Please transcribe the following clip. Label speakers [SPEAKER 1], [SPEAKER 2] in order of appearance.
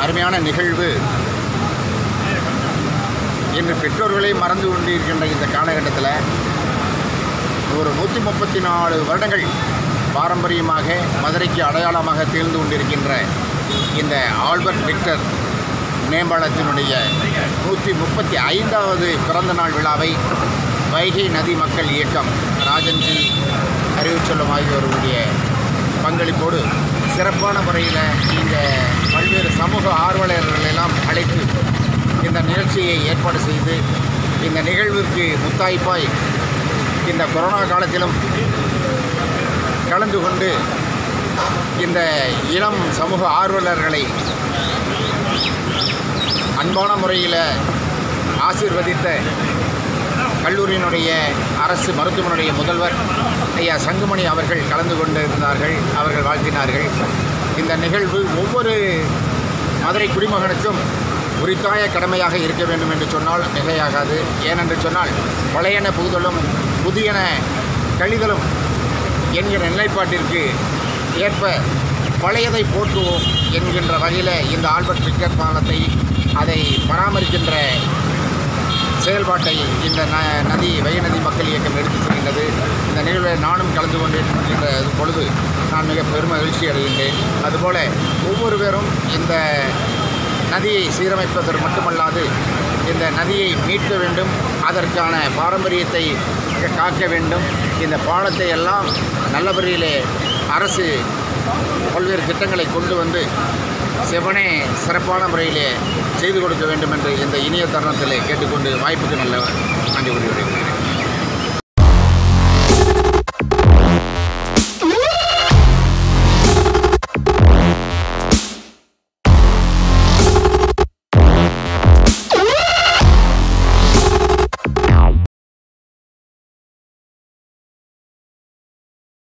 [SPEAKER 1] அருமையான நிகழ்வு இன்று பெற்றோர்களை மறந்து கொண்டிருக்கின்ற இந்த காலகட்டத்தில் ஒரு நூற்றி முப்பத்தி நாலு வருடங்கள் பாரம்பரியமாக மதுரைக்கு அடையாளமாக திகழ்ந்து கொண்டிருக்கின்ற இந்த ஆல்பர்ட் விக்டர் மேம்பாலத்தினுடைய நூற்றி முப்பத்தி ஐந்தாவது பிறந்த நாள் விழாவை வைகை நதி மக்கள் இயக்கம் ராஜன்ஜி அறிவுச்செல்லம் ஆகியோருடைய பங்களிப்போடு சிறப்பான முறையில் இந்த பல்வேறு சமூக ஆர்வலர்கள் எல்லாம் அழைத்து இந்த நிகழ்ச்சியை ஏற்பாடு செய்து இந்த நிகழ்விற்கு முத்தாய்ப்பாய் இந்த கொரோனா காலத்திலும் கலந்து கொண்டு இந்த இளம் சமூக ஆர்வலர்களை அன்பான முறையில் ஆசீர்வதித்த கல்லூரியினுடைய அரசு மருத்துவமனையுடைய முதல்வர் ஐயா சங்குமணி அவர்கள் கலந்து கொண்டிருந்தார்கள் அவர்கள் வாழ்த்தினார்கள் இந்த நிகழ்வு ஒவ்வொரு மதுரை குடிமகனுக்கும் உரித்தாய கடமையாக இருக்க வேண்டும் என்று சொன்னால் மிகையாகாது ஏனென்று சொன்னால் பழையன புகுதலும் புதியன கழிதலும் என்கிற நிலைப்பாட்டிற்கு ஏற்ப பழையதை போற்றுவோம் என்கின்ற வகையில் இந்த ஆல்பர்ட் பிக்கர் பாலத்தை அதை பராமரிக்கின்ற செயல்பாட்டை இந்த ந நதி வைகநதி மக்கள் இயக்கம் எடுத்து செல்கின்றது இந்த நிகழ்வில் நானும் கலந்து கொண்டிருக்கின்ற பொழுது நான் மிக பெரும் மகிழ்ச்சி அடைகின்றேன் அதுபோல ஒவ்வொருவரும் இந்த நதியை சீரமைப்பதற்கு மட்டுமல்லாது இந்த நதியை மீட்க வேண்டும் அதற்கான பாரம்பரியத்தை காக்க வேண்டும் இந்த பாலத்தை எல்லாம் நல்லபடியிலே அரசு பல்வேறு திட்டங்களை கொண்டு வந்து செவனே சிறப்பான முறையிலே செய்து கொடுக்க வேண்டும் என்று இந்த இனிய தருணத்தில் கேட்டுக்கொண்டு வாய்ப்புக்கு நல்ல நன்றி கூறுகிறேன்